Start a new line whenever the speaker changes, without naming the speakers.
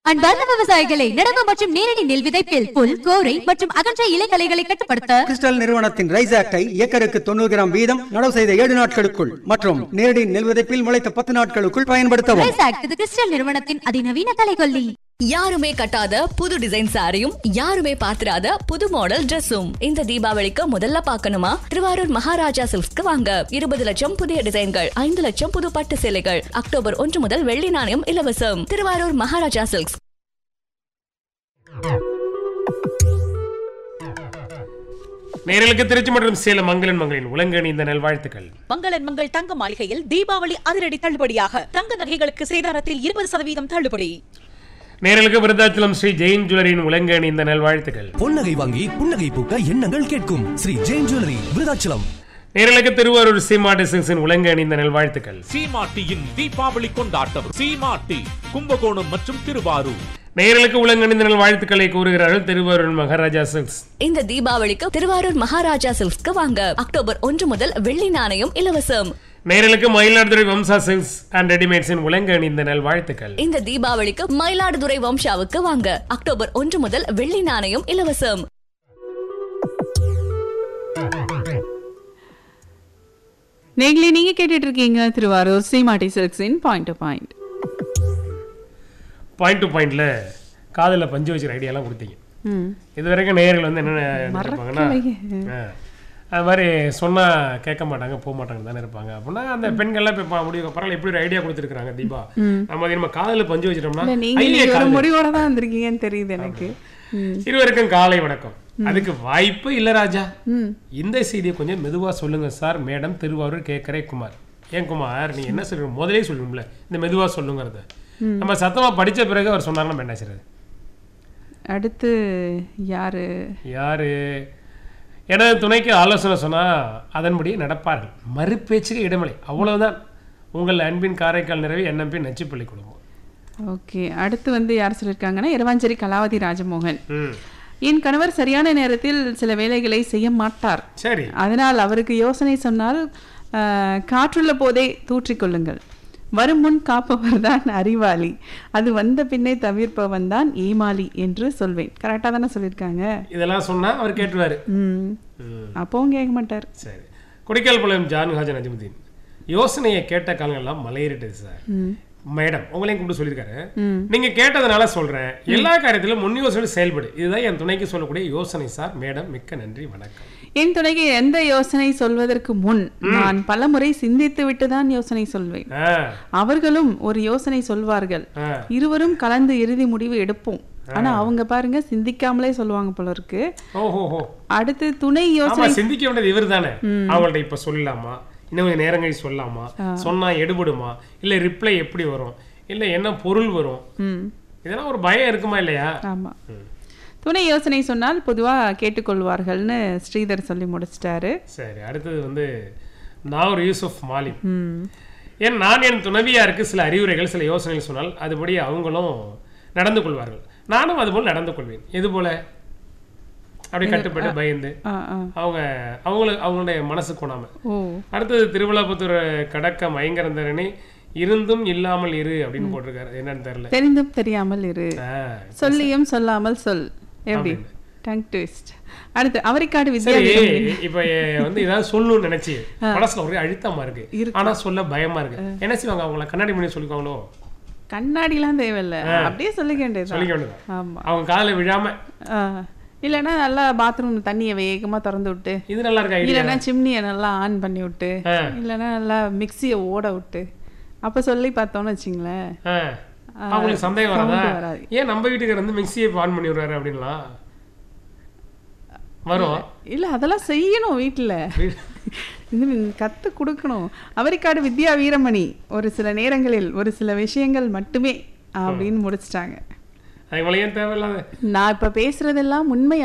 அன்பார்ந்த விவசாயிகளை நடவு மற்றும் நேரடி நெல் விதைப்பில் புல் கோரை மற்றும் அகன்ற இலைகளைகளை கட்டுப்படுத்த
கிறிஸ்டல் நிறுவனத்தின் ரைஸ் ஆக்டை ஏக்கருக்கு தொண்ணூறு கிராம் வீதம் நடவு செய்த ஏழு நாட்களுக்குள் மற்றும் நேரடி நெல் விதைப்பில் முளைத்த பத்து நாட்களுக்குள் பயன்படுத்தவும்
ரைஸ் ஆக்ட் இது கிறிஸ்டல் நிறுவனத்தின் அதிநவீன கலைகொல்லி
யாருமே கட்டாத புது டிசைன் சாரியும் யாருமே பாத்திராத புது மாடல் Dress-உம் இந்த தீபாவளிக்கு முதல்ல பார்க்கணுமா திருவாரூர் மகாராஜா சில்க்ஸ்க்கு வாங்க இருபது லட்சம் புதிய டிசைன்கள் ஐந்து லட்சம் புது பட்டு சேலைகள் அக்டோபர் ஒன்று முதல் வெள்ளி நாணயம் இலவசம் திருவாரூர் மகாராஜா சில்க்ஸ்
நேரலுக்கு திருச்சி மற்றும் சேலம் மங்களன் மங்களின் உலங்கணி இந்த நல்வாழ்த்துக்கள்
மங்களன் மங்கள் தங்க மாளிகையில் தீபாவளி அதிரடி தள்ளுபடியாக தங்க நகைகளுக்கு சேதாரத்தில் இருபது சதவீதம் தள்ளுபடி
நேரலுக்கு விருதாச்சலம் ஸ்ரீ ஜெயின் ஜுவல்லரியின் உலங்கணி இந்த நல்வாழ்த்துக்கள்
பொன்னகை வாங்கி புன்னகை பூக்க எண்ணங்கள் கேட்கும் ஸ்ரீ ஜெயின் ஜுவல்லரி விருதாச்சலம்
நேரலுக்கு திருவாரூர் சீமாட்டி சிங்ஸின் உலங்கணி இந்த நல்வாழ்த்துக்கள்
சீமாட்டியின் தீபாவளி கொண்டாட்டம் சீமாட்டி கும்பகோணம் மற்றும் திருவாரூர்
நேரலுக்கு உலங்கணி இந்த நல்வாழ்த்துக்களை கூறுகிறார்கள் திருவாரூர் மகாராஜா சில்க்ஸ்
இந்த தீபாவளிக்கு திருவாரூர் மகாராஜா சில்க்ஸ்க்கு வாங்க அக்டோபர் ஒன்று முதல் வெள்ளி நாணயம் இலவசம்
நேரலுக்கு மயிலாடுதுறை வம்சா சில்க்ஸ் அண்ட் ரெடிமேட்ஸின் உலங்கணி இந்த நல்வாழ்த்துக்கள்
இந்த தீபாவளிக்கு மயிலாடுதுறை வம்சாவுக்கு வாங்க அக்டோபர் ஒன்று முதல் வெள்ளி நாணயம் இலவசம்
நீங்களே நீங்க கேட்டுட்டு இருக்கீங்க திருவாரூர் சீமாட்டி சில்க்ஸின் point to point
point to பாயிண்ட்ல காதுல பஞ்சு வச்சுற ஐடியாலாம் கொடுத்தீங்க இது வரைக்கும் நேயர்கள் வந்து என்ன நினைப்பாங்கன்னா ஆ, அது மாதிரி சொன்னா கேட்க மாட்டாங்க போக மாட்டாங்க தானே இருப்பாங்க அப்படின்னா அந்த பெண்கள்லாம் இப்போ பா- முடிவு பரவாயில்ல எப்படி ஒரு ஐடியா கொடுத்துருக்காங்க தீபா நம்ம அது நம்ம காதுல பஞ்சு வச்சிட்டோம்னா
இல்ல நீங்க
ஐயே,
இன்னைக்கு ஒரு
காதுல.
முடிவோட தான் வந்திருக்கீங்கன்னு தெரியுது எனக்கு ம்.
இருவருக்கும் காலை வணக்கம் அதுக்கு வாய்ப்பு இல்ல ராஜா இந்த செய்தியை கொஞ்சம் மெதுவா சொல்லுங்க சார் மேடம் திருவாரூர் கேட்கறே குமார் ஏன் குமார் நீ என்ன சொல்றீங்க முதலே சொல்லணும்ல இந்த மெதுவா சொல்லுங்கிறத நம்ம சத்தமா படிச்ச பிறகு அவர் சொன்னாருன்னா நம்ம என்ன செய்யறது
அடுத்து யாரு
யாரு எனது துணைக்கு ஆலோசனை சொன்னா அதன்படி நடப்பார்கள் மறுபேச்சுக்கு இடமில்லை அவ்வளவுதான் உங்கள் அன்பின் காரைக்கால் நிறைவு என்எம்பி நச்சுப்பள்ளி குடும்பம்
ஓகே அடுத்து வந்து யார் சொல்லியிருக்காங்கன்னா இரவாஞ்சேரி கலாவதி ராஜமோகன்
ம்
என் கணவர் சரியான நேரத்தில் சில வேலைகளை செய்ய மாட்டார்
சரி
அதனால் அவருக்கு யோசனை சொன்னால் ஆஹ், காற்றுள்ள போதே தூற்றிக்கொள்ளுங்கள் வரும் முன் காப்பவர் தான் அறிவாளி அது வந்த பின்னே தவிர்ப்பவன் தான் ஏமாளி என்று சொல்வேன் கரெக்டாக தானே சொல்லியிருக்காங்க
இதெல்லாம் சொன்னா அவர் கேட்டுருவாரு
ம் அப்பவும் கேட்க மாட்டார்
சரி கொடிக்கால் பாளையம் ஜான் ஹாஜன் அஜமுதீன் யோசனையை கேட்ட காலங்கள்லாம் மலையேறிட்டது சார் மேடம் உங்களையும் கூப்பிட்டு சொல்லியிருக்காரு நீங்க கேட்டதுனால சொல்றேன் எல்லா காரியத்திலும் முன் யோசனை செயல்படு இதுதான் என் துணைக்கு சொல்லக்கூடிய யோசனை சார் மேடம் மிக்க நன்றி வணக்கம்
என் துணைக்கு எந்த யோசனை சொல்வதற்கு முன் நான் பலமுறை சிந்தித்து விட்டு தான் யோசனை சொல்வேன்
ஆ,
அவர்களும் ஒரு யோசனை சொல்வார்கள்
ஆ.
இருவரும் கலந்து இறுதி முடிவு எடுப்போம் ஆனா அவங்க பாருங்க சிந்திக்காமலே சொல்லுவாங்க போல இருக்கு
ஓஹோ ஹோ
அடுத்து துணை
ஆமா
யோசனை
சிந்திக்க வேண்டியது இவர் தானே அவங்கள்ட்ட இப்ப சொல்லலாமா இன்னும் கொஞ்சம் நேரம் கழிச்சு சொல்லலாமா சொன்னா எடுபடுமா இல்ல ரிப்ளை எப்படி வரும் இல்ல என்ன பொருள் வரும்
ம்
இதெல்லாம் ஒரு பயம் இருக்குமா இல்லையா
ஆமா துணை யோசனை சொன்னால் பொதுவா கேட்டுக்கொள்வார்கள்னு ஸ்ரீதர் சொல்லி முடிச்சிட்டாரு
சரி அடுத்தது வந்து நாகூர் யூசுப் மாலிம் ஏன் நான் என் துணைவியாருக்கு சில அறிவுரைகள் சில யோசனைகள் சொன்னால் அதுபடி அவங்களும் நடந்து கொள்வார்கள் நானும் அதுபோல் நடந்து கொள்வேன் எது போல அப்படி கட்டுப்பட்டு பயந்து
ஆ ஆ
அவங்க அவங்களுக்கு அவங்களுடைய மனசு கொணாம
ஓ
அடுத்தது திருவிழாபுத்தூர் கடக்க மயங்கரந்தரணி இருந்தும் இல்லாமல் இரு அப்படின்னு போட்டிருக்காரு என்னன்னு தெரியல
தெரிந்தும் தெரியாமல் இரு
ஆ,
சொல்லியும் சொல்லாமல் சொல் எப்படி டங் ட்விஸ்ட் அடுத்து அவரைக்காடு
சரி
வித்யா
இப்ப எ- வந்து ஏதாவது சொல்லணும்னு நினைச்சு மனசுல ஒரே அழுத்தமா இருக்கு ஆனா சொல்ல பயமா இருக்கு என்ன செய்வாங்க அவங்கள கண்ணாடி பண்ணி சொல்லிக்குவாங்களோ
கண்ணாடிலாம் தேவையில்ல அப்படியே சொல்லிக்க வேண்டியது
சொல்லிக்க வேண்டியது
ஆமா
அவங்க காதுல விழாம
ஆ. இல்லைன்னா நல்லா பாத்ரூம் தண்ணியை வேகமா திறந்து விட்டு
இது நல்லா இருக்கு ஐடியா
இல்லைன்னா சிம்னியை நல்லா ஆன் பண்ணி விட்டு
ஆ.
இல்லைன்னா நல்லா மிக்சியை ஓட விட்டு அப்ப சொல்லி பார்த்தோம்னு வச்சுங்களேன்
அவங்களுக்கு சந்தேகம் வராதா
sound வராது.
ஏன் நம்ம வீட்டுக்கு வந்து மிக்சியை ஆன் பண்ணி விடுறாரு அப்படின்லாம் வரும்
இல்ல அதெல்லாம் செய்யணும் வீட்டுல இது கத்து கொடுக்கணும் அவரைக்காடு வித்யா வீரமணி ஒரு சில நேரங்களில் ஒரு சில விஷயங்கள் மட்டுமே அப்படின்னு முடிச்சிட்டாங்க
அது இவ்வளவு ஏன் தேவையில்லாத
நான் இப்ப பேசுறதெல்லாம் உண்மை